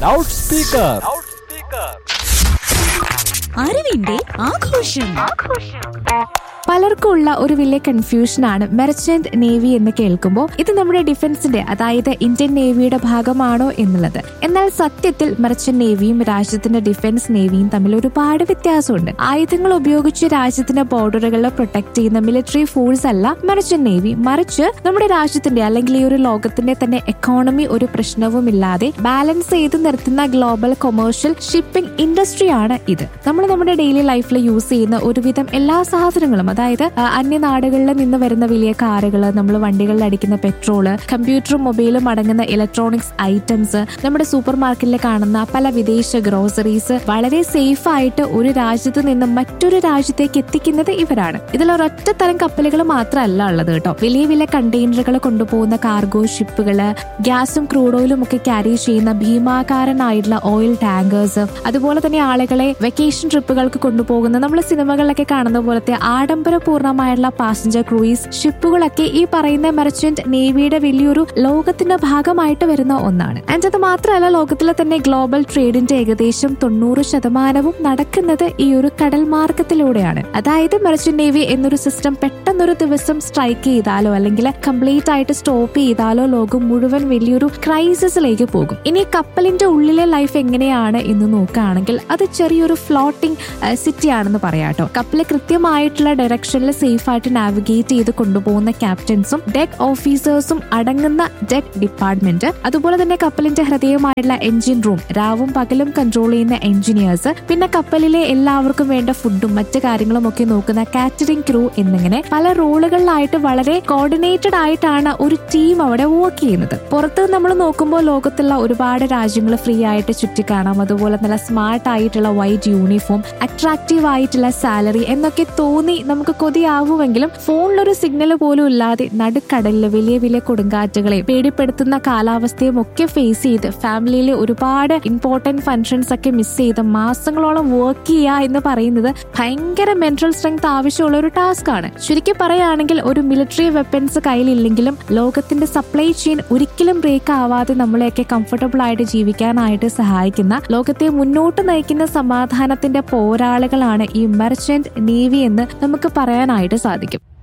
loud speaker അറിവിന്റെ ആഘോഷം പലർക്കും ഉള്ള ഒരു വലിയ കൺഫ്യൂഷനാണ് മെർച്ചന്റ് നേവി എന്ന് കേൾക്കുമ്പോൾ ഇത് നമ്മുടെ ഡിഫൻസിന്റെ അതായത് ഇന്ത്യൻ നേവിയുടെ ഭാഗമാണോ എന്നുള്ളത് എന്നാൽ സത്യത്തിൽ മെർച്ചന്റ് നേവിയും രാജ്യത്തിന്റെ ഡിഫൻസ് നേവിയും തമ്മിൽ ഒരുപാട് വ്യത്യാസമുണ്ട് ആയുധങ്ങൾ ഉപയോഗിച്ച് രാജ്യത്തിന്റെ ബോർഡറുകളെ പ്രൊട്ടക്ട് ചെയ്യുന്ന മിലിറ്ററി ഫോഴ്സ് അല്ല മെർച്ചന്റ് നേവി മറിച്ച് നമ്മുടെ രാജ്യത്തിന്റെ അല്ലെങ്കിൽ ഈ ഒരു ലോകത്തിന്റെ തന്നെ എക്കോണമി ഒരു പ്രശ്നവുമില്ലാതെ ബാലൻസ് ചെയ്ത് നിർത്തുന്ന ഗ്ലോബൽ കൊമേഴ്ഷ്യൽ ഷിപ്പിംഗ് ഇൻഡസ്ട്രിയാണ് ഇത് നമ്മൾ നമ്മുടെ ഡെയിലി ലൈഫിൽ യൂസ് ചെയ്യുന്ന ഒരുവിധം എല്ലാ സാധനങ്ങളും അതായത് ആ, അന്യനാടുകളിൽ നിന്ന് വരുന്ന വലിയ കാറുകൾ നമ്മൾ വണ്ടികളിൽ അടിക്കുന്ന പെട്രോള് കമ്പ്യൂട്ടറും മൊബൈലും അടങ്ങുന്ന ഇലക്ട്രോണിക്സ് ഐറ്റംസ് നമ്മുടെ സൂപ്പർ മാർക്കറ്റിൽ കാണുന്ന പല വിദേശ ഗ്രോസറീസ് വളരെ സേഫ് ആയിട്ട് ഒരു രാജ്യത്ത് നിന്ന് മറ്റൊരു രാജ്യത്തേക്ക് എത്തിക്കുന്നത് ഇവരാണ് ഇതിൽ ഒരൊറ്റ തരം കപ്പലുകൾ മാത്രമല്ല ഉള്ളത് കേട്ടോ വലിയ വലിയ കണ്ടെയ്നറുകൾ കൊണ്ടുപോകുന്ന കാർഗോ ഷിപ്പുകള് ഗ്യാസും ക്രൂഡ് ഓയിലും ഒക്കെ ക്യാരി ചെയ്യുന്ന ഭീമാകാരനായിട്ടുള്ള ഓയിൽ ടാങ്കേഴ്സ് അതുപോലെ തന്നെ ആളുകളെ വെക്കേഷൻ ട്രിപ്പുകൾക്ക് കൊണ്ടുപോകുന്ന നമ്മൾ സിനിമകളിലൊക്കെ കാണുന്ന പോലത്തെ ആഡംബരപൂർണമായുള്ള പാസഞ്ചർ ക്രൂയിസ് ഷിപ്പുകളൊക്കെ ഈ പറയുന്ന മെർച്ചന്റ് നേവിയുടെ വലിയൊരു ലോകത്തിന്റെ ഭാഗമായിട്ട് വരുന്ന ഒന്നാണ് ആൻഡ് അത് മാത്രമല്ല ലോകത്തിലെ തന്നെ ഗ്ലോബൽ ട്രേഡിന്റെ ഏകദേശം തൊണ്ണൂറ് ശതമാനവും നടക്കുന്നത് ഈ ഒരു കടൽ മാർഗത്തിലൂടെയാണ് അതായത് മെർച്ചന്റ് നേവി എന്നൊരു സിസ്റ്റം പെട്ടെന്നൊരു ദിവസം സ്ട്രൈക്ക് ചെയ്താലോ അല്ലെങ്കിൽ കംപ്ലീറ്റ് ആയിട്ട് സ്റ്റോപ്പ് ചെയ്താലോ ലോകം മുഴുവൻ വലിയൊരു ക്രൈസിസിലേക്ക് പോകും ഇനി കപ്പലിന്റെ ഉള്ളിലെ ലൈഫ് എങ്ങനെയാണ് എന്ന് നോക്കുകയാണെങ്കിൽ അത് ചെറിയൊരു ഫ്ലോട്ടിംഗ് സിറ്റി ആണെന്ന് പറയാട്ടോ കപ്പല് കൃത്യമായിട്ടുള്ള ഡയറക്ഷനിൽ സേഫ് ആയിട്ട് നാവിഗേറ്റ് ചെയ്ത് കൊണ്ടുപോകുന്ന ക്യാപ്റ്റൻസും ഡെക്ക് ഓഫീസേഴ്സും അടങ്ങുന്ന ഡെക്ക് ഡിപ്പാർട്ട്മെന്റ് അതുപോലെ തന്നെ കപ്പലിന്റെ ഹൃദയമായിട്ടുള്ള എഞ്ചിൻ റൂം രാവും പകലും കൺട്രോൾ ചെയ്യുന്ന എഞ്ചിനീയേഴ്സ് പിന്നെ കപ്പലിലെ എല്ലാവർക്കും വേണ്ട ഫുഡും മറ്റു കാര്യങ്ങളും ഒക്കെ നോക്കുന്ന കാറ്ററിംഗ് ക്രൂ എന്നിങ്ങനെ പല റോളുകളിലായിട്ട് വളരെ കോർഡിനേറ്റഡ് ആയിട്ടാണ് ഒരു ടീം അവിടെ വർക്ക് ചെയ്യുന്നത് പുറത്ത് നമ്മൾ നോക്കുമ്പോൾ ലോകത്തുള്ള ഒരുപാട് രാജ്യങ്ങൾ ഫ്രീ ആയിട്ട് ചുറ്റിക്കാണാം അതുപോലെ നല്ല സ്മാർട്ട് ആയിട്ടുള്ള വൈറ്റ് യൂണിഫോം അട്രാക്റ്റീവ് ആയിട്ടുള്ള സാലറി എന്നൊക്കെ തോന്നി നമുക്ക് കൊതിയാവുമെങ്കിലും ഫോണിലൊരു സിഗ്നൽ പോലും ഇല്ലാതെ നടുക്കടലിൽ വലിയ വലിയ കൊടുങ്കാറ്റുകളെ പേടിപ്പെടുത്തുന്ന കാലാവസ്ഥയും ഒക്കെ ഫേസ് ചെയ്ത് ഫാമിലിയിലെ ഒരുപാട് ഇമ്പോർട്ടന്റ് ഫങ്ഷൻസ് ഒക്കെ മിസ് ചെയ്ത് മാസങ്ങളോളം വർക്ക് ചെയ്യുക എന്ന് പറയുന്നത് ഭയങ്കര മെന്റൽ സ്ട്രെങ്ത് ആവശ്യമുള്ള ഒരു ടാസ്ക് ആണ് ശരിക്കും പറയുകയാണെങ്കിൽ ഒരു മിലിറ്ററി വെപ്പൺസ് കയ്യിലില്ലെങ്കിലും ലോകത്തിന്റെ സപ്ലൈ ചെയിൻ ഒരിക്കലും ബ്രേക്ക് ആവാതെ നമ്മളെയൊക്കെ കംഫർട്ടബിൾ ആയിട്ട് ജീവിക്കാനായിട്ട് സഹായിക്കുന്ന ലോകത്തെ മുന്നോട്ട് നയിക്കുന്ന സമാധാനത്തിന്റെ പോരാളികളാണ് ഈ മെർച്ചന്റ് നേവി എന്ന് നമുക്ക് പറയാനായിട്ട് സാധിക്കും